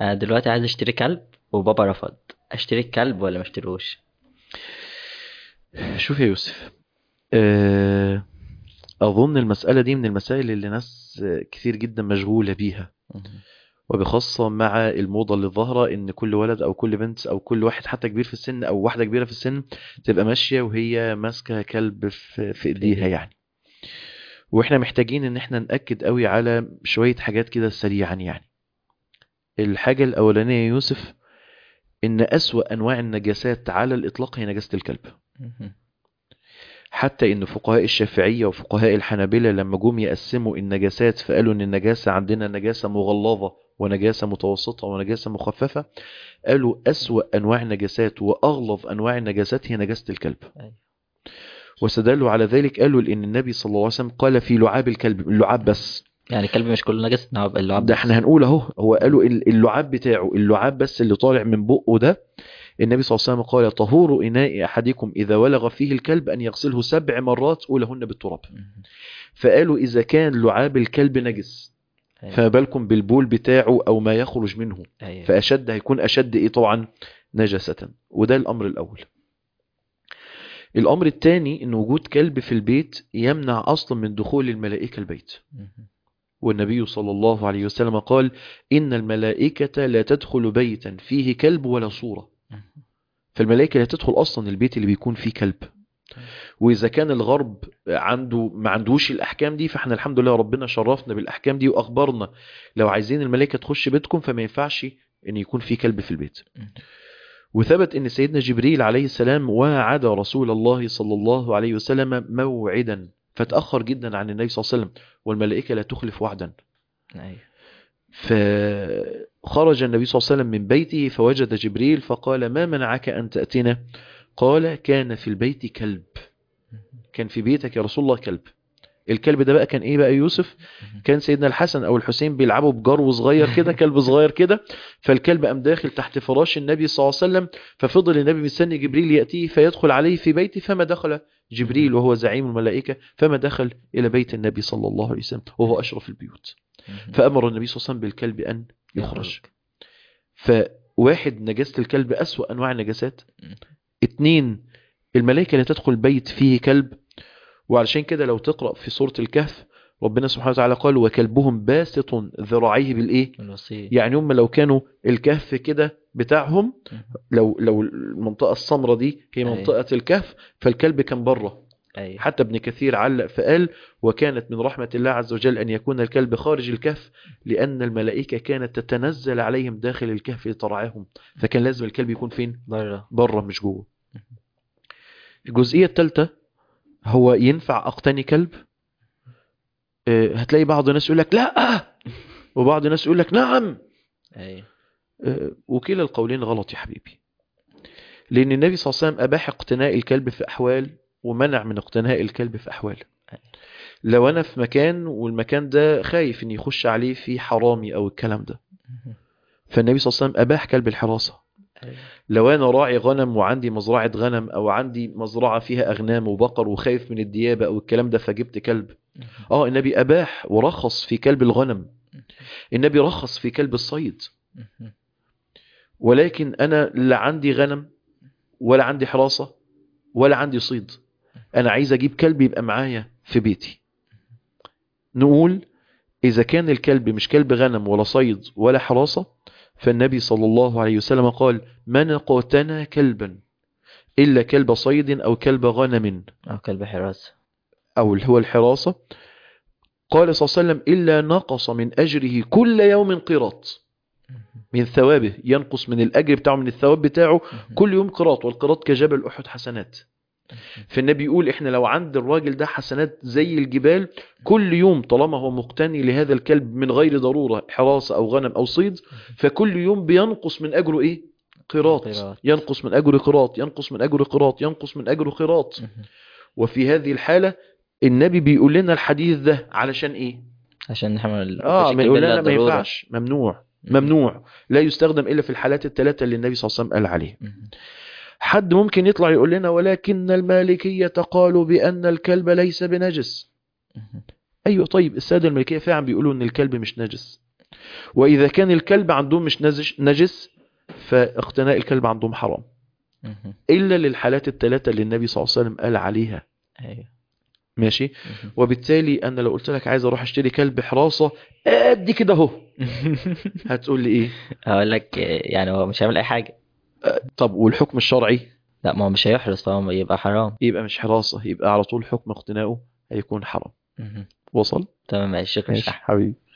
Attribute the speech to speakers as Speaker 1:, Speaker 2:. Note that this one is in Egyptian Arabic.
Speaker 1: انا دلوقتي عايز اشتري كلب وبابا رفض اشتري الكلب ولا ما اشتريهوش
Speaker 2: شوف يا يوسف آه، أظن المسألة دي من المسائل اللي ناس كثير جدا مشغولة بيها وبخاصة مع الموضة اللي ظاهرة إن كل ولد أو كل بنت أو كل واحد حتى كبير في السن أو واحدة كبيرة في السن تبقى ماشية وهي ماسكة كلب في في إيديها يعني وإحنا محتاجين إن إحنا نأكد قوي على شوية حاجات كده سريعا يعني الحاجة الأولانية يا يوسف إن أسوأ أنواع النجاسات على الإطلاق هي نجاسة الكلب حتى ان فقهاء الشافعية وفقهاء الحنابلة لما جم يقسموا النجاسات فقالوا ان النجاسة عندنا نجاسة مغلظة ونجاسة متوسطة ونجاسة مخففة قالوا أسوأ أنواع النجاسات وأغلظ أنواع النجاسات هي نجاسة الكلب
Speaker 1: أيوة.
Speaker 2: واستدلوا على ذلك قالوا لأن النبي صلى الله عليه وسلم قال في لعاب الكلب اللعاب بس
Speaker 1: يعني الكلب مش كله نجس نعم اللعاب
Speaker 2: ده
Speaker 1: بس.
Speaker 2: احنا هنقول اهو هو قالوا ال- اللعاب بتاعه اللعاب بس اللي طالع من بقه ده النبي صلى الله عليه وسلم قال طهور إناء أحدكم إذا ولغ فيه الكلب أن يغسله سبع مرات أولهن بالتراب
Speaker 1: مهم.
Speaker 2: فقالوا إذا كان لعاب الكلب نجس
Speaker 1: أيوة.
Speaker 2: فما بالكم بالبول بتاعه أو ما يخرج منه
Speaker 1: أيوة.
Speaker 2: فأشد هيكون أشد إيه طبعا نجسة وده الأمر الأول الأمر الثاني أن وجود كلب في البيت يمنع أصلا من دخول الملائكة البيت
Speaker 1: مهم.
Speaker 2: والنبي صلى الله عليه وسلم قال إن الملائكة لا تدخل بيتا فيه كلب ولا صورة
Speaker 1: مهم.
Speaker 2: فالملائكة لا تدخل أصلا البيت اللي بيكون فيه كلب وإذا كان الغرب عنده ما عندوش الأحكام دي فإحنا الحمد لله ربنا شرفنا بالأحكام دي وأخبرنا لو عايزين الملائكة تخش بيتكم فما ينفعش إن يكون في كلب في البيت
Speaker 1: مهم.
Speaker 2: وثبت ان سيدنا جبريل عليه السلام وعد رسول الله صلى الله عليه وسلم موعدا فتأخر جدا عن النبي صلى الله عليه وسلم والملائكة لا تخلف وعدا
Speaker 1: أيوة.
Speaker 2: فخرج النبي صلى الله عليه وسلم من بيته فوجد جبريل فقال ما منعك أن تأتينا قال كان في البيت كلب كان في بيتك يا رسول الله كلب الكلب ده بقى كان ايه بقى يوسف كان سيدنا الحسن او الحسين بيلعبوا بجرو صغير كده كلب صغير كده فالكلب قام داخل تحت فراش النبي صلى الله عليه وسلم ففضل النبي مستني جبريل ياتيه فيدخل عليه في بيته فما دخل جبريل وهو زعيم الملائكه فما دخل الى بيت النبي صلى الله عليه وسلم وهو اشرف البيوت
Speaker 1: مهم.
Speaker 2: فامر النبي صلى الله عليه وسلم بالكلب ان يخرج فواحد نجاسه الكلب اسوا انواع النجاسات
Speaker 1: مم.
Speaker 2: اتنين الملائكه لا تدخل بيت فيه كلب وعلشان كده لو تقرا في سوره الكهف ربنا سبحانه وتعالى قال وكلبهم باسط ذراعيه بالايه
Speaker 1: الوصية
Speaker 2: يعني هم لو كانوا الكهف كده بتاعهم
Speaker 1: مهم.
Speaker 2: لو لو المنطقه السمراء دي هي
Speaker 1: أيوة.
Speaker 2: منطقه الكهف فالكلب كان بره
Speaker 1: أيوة.
Speaker 2: حتى ابن كثير علق فقال وكانت من رحمه الله عز وجل ان يكون الكلب خارج الكهف لان الملائكه كانت تتنزل عليهم داخل الكهف لترعاهم فكان لازم الكلب يكون فين
Speaker 1: بره
Speaker 2: بره مش جوه الجزئيه الثالثه هو ينفع اقتني كلب آه، هتلاقي بعض الناس يقول لك لا وبعض الناس يقول لك نعم
Speaker 1: أيوة.
Speaker 2: آه، وكلا القولين غلط يا حبيبي لأن النبي صلى الله عليه وسلم أباح اقتناء الكلب في أحوال ومنع من اقتناء الكلب في أحوال لو أنا في مكان والمكان ده خايف إن يخش عليه في حرامي أو الكلام ده
Speaker 1: مهم.
Speaker 2: فالنبي صلى الله عليه وسلم أباح كلب الحراسة
Speaker 1: أيوة.
Speaker 2: لو أنا راعي غنم وعندي مزرعة غنم أو عندي مزرعة فيها أغنام وبقر وخايف من الديابة أو الكلام ده فجبت كلب
Speaker 1: مهم.
Speaker 2: آه النبي أباح ورخص في كلب الغنم النبي رخص في كلب الصيد
Speaker 1: مهم.
Speaker 2: ولكن انا لا عندي غنم ولا عندي حراسة ولا عندي صيد انا عايز اجيب كلب يبقى معايا في بيتي نقول اذا كان الكلب مش كلب غنم ولا صيد ولا حراسة فالنبي صلى الله عليه وسلم قال من قتنى كلبا الا كلب صيد او كلب غنم
Speaker 1: أو كلب حراسة
Speaker 2: او اللي هو الحراسة قال صلى الله عليه وسلم الا نقص من اجره كل يوم قيراط من ثوابه ينقص من الاجر بتاعه من الثواب بتاعه كل يوم قراط والقراط كجبل احد حسنات فالنبي يقول احنا لو عند الراجل ده حسنات زي الجبال كل يوم طالما هو مقتني لهذا الكلب من غير ضرورة حراسة او غنم او صيد فكل يوم بينقص من اجره ايه قراط
Speaker 1: قراط.
Speaker 2: ينقص من اجره قراط ينقص من اجره قراط ينقص من اجره قراط
Speaker 1: مهم.
Speaker 2: وفي هذه الحالة النبي بيقول لنا الحديث ده علشان ايه
Speaker 1: عشان نحمل
Speaker 2: اه
Speaker 1: مش
Speaker 2: ما يقول
Speaker 1: الكلب
Speaker 2: لنا
Speaker 1: إلا
Speaker 2: ما
Speaker 1: ضرورة.
Speaker 2: ينفعش ممنوع ممنوع لا يستخدم الا في الحالات الثلاثه اللي النبي صلى الله عليه وسلم قال عليها
Speaker 1: مهم.
Speaker 2: حد ممكن يطلع يقول لنا ولكن المالكيه قالوا بان الكلب ليس بنجس
Speaker 1: مهم.
Speaker 2: ايوه طيب الساده المالكيه فعلا بيقولوا ان الكلب مش نجس واذا كان الكلب عندهم مش نجس نجس فاقتناء الكلب عندهم حرام
Speaker 1: مهم.
Speaker 2: الا للحالات الثلاثه اللي النبي صلى الله عليه وسلم قال عليها
Speaker 1: ايوه
Speaker 2: ماشي
Speaker 1: مهم.
Speaker 2: وبالتالي انا لو قلت لك عايز اروح اشتري كلب حراسه قد كده اهو هتقول لي ايه
Speaker 1: هقول لك آه، يعني هو مش هيعمل اي حاجه
Speaker 2: طب والحكم الشرعي
Speaker 1: لا ما هو مش هيحرص طبعا يبقى حرام
Speaker 2: يبقى مش حراسه يبقى على طول حكم اقتنائه هيكون حرام
Speaker 1: مهم.
Speaker 2: وصل
Speaker 1: تمام ماشي شكرا
Speaker 2: ماشي
Speaker 1: شحن
Speaker 2: حبيبي